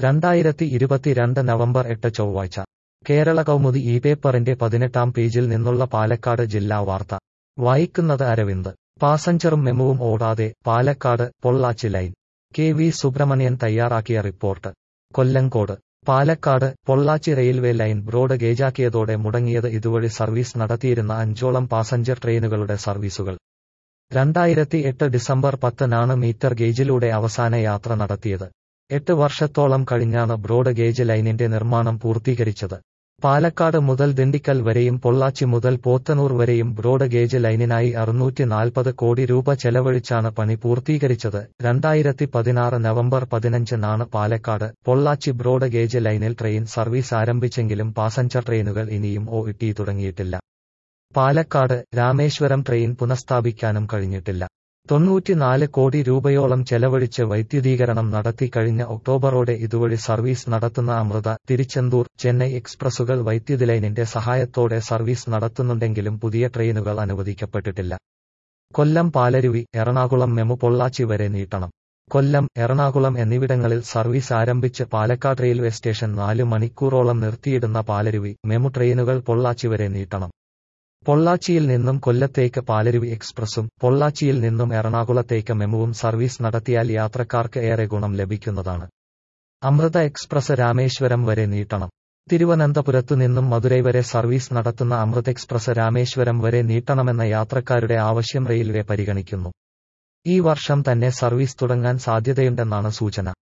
രണ്ടായിരത്തി ഇരുപത്തിരണ്ട് നവംബർ എട്ട് ചൊവ്വാഴ്ച കേരള കൗമുദി ഈ പേപ്പറിന്റെ പതിനെട്ടാം പേജിൽ നിന്നുള്ള പാലക്കാട് ജില്ലാ വാർത്ത വായിക്കുന്നത് അരവിന്ദ് പാസഞ്ചറും മെമുവും ഓടാതെ Palakkad Pollachi line K V Subramanian തയ്യാറാക്കിയ report Kollengode Palakkad Pollachi railway line broad ഗേജാക്കിയതോടെ മുടങ്ങിയത് ഇതുവഴി സർവീസ് നടത്തിയിരുന്ന അഞ്ചോളം പാസഞ്ചർ ട്രെയിനുകളുടെ സർവീസുകൾ രണ്ടായിരത്തി എട്ട് ഡിസംബർ പത്തിനാണ് മീറ്റർ ഗേജിലൂടെ അവസാന യാത്ര നടത്തിയത് എട്ട് വർഷത്തോളം കഴിഞ്ഞാണ് ബ്രോഡ് ഗേജ് ലൈനിന്റെ നിർമ്മാണം പൂർത്തീകരിച്ചത് പാലക്കാട് മുതൽ ദിണ്ടിക്കൽ വരെയും പൊള്ളാച്ചി മുതൽ പോത്തനൂർ വരെയും ബ്രോഡ് ഗേജ് ലൈനിനായി അറുന്നൂറ്റി നാൽപ്പത് കോടി രൂപ ചെലവഴിച്ചാണ് പണി പൂർത്തീകരിച്ചത് രണ്ടായിരത്തി പതിനാറ് നവംബർ പതിനഞ്ചിനാണ് പാലക്കാട് പൊള്ളാച്ചി ബ്രോഡ് ഗേജ് ലൈനിൽ ട്രെയിൻ സർവീസ് ആരംഭിച്ചെങ്കിലും പാസഞ്ചർ ട്രെയിനുകൾ ഇനിയും ഒ ഇട്ടി തുടങ്ങിയിട്ടില്ല പാലക്കാട് രാമേശ്വരം ട്രെയിൻ പുനഃസ്ഥാപിക്കാനും കഴിഞ്ഞിട്ടില്ല തൊണ്ണൂറ്റിനാല് കോടി രൂപയോളം ചെലവഴിച്ച് വൈദ്യുതീകരണം നടത്തി കഴിഞ്ഞ ഒക്ടോബറോടെ ഇതുവഴി സർവീസ് നടത്തുന്ന അമൃത തിരുച്ചെന്തൂർ ചെന്നൈ എക്സ്പ്രസുകൾ വൈദ്യുതി ലൈനിന്റെ സഹായത്തോടെ സർവീസ് നടത്തുന്നുണ്ടെങ്കിലും പുതിയ ട്രെയിനുകൾ അനുവദിക്കപ്പെട്ടിട്ടില്ല കൊല്ലം പാലരുവി എറണാകുളം മെമു പൊള്ളാച്ചി വരെ നീട്ടണം കൊല്ലം എറണാകുളം എന്നിവിടങ്ങളിൽ സർവീസ് ആരംഭിച്ച് പാലക്കാട് റെയിൽവേ സ്റ്റേഷൻ നാല് മണിക്കൂറോളം നിർത്തിയിടുന്ന പാലരുവി മെമു ട്രെയിനുകൾ പൊള്ളാച്ചി വരെ നീട്ടണം പൊള്ളാച്ചിയിൽ നിന്നും കൊല്ലത്തേക്ക് പാലരുവി എക്സ്പ്രസും പൊള്ളാച്ചിയിൽ നിന്നും എറണാകുളത്തേക്ക് മെമുവും സർവീസ് നടത്തിയാൽ യാത്രക്കാർക്ക് ഏറെ ഗുണം ലഭിക്കുന്നതാണ് അമൃത എക്സ്പ്രസ് രാമേശ്വരം വരെ നീട്ടണം തിരുവനന്തപുരത്തു നിന്നും മധുരൈ വരെ സർവീസ് നടത്തുന്ന അമൃത് എക്സ്പ്രസ് രാമേശ്വരം വരെ നീട്ടണമെന്ന യാത്രക്കാരുടെ ആവശ്യം റെയിൽവേ പരിഗണിക്കുന്നു ഈ വർഷം തന്നെ സർവീസ് തുടങ്ങാൻ സാധ്യതയുണ്ടെന്നാണ് സൂചന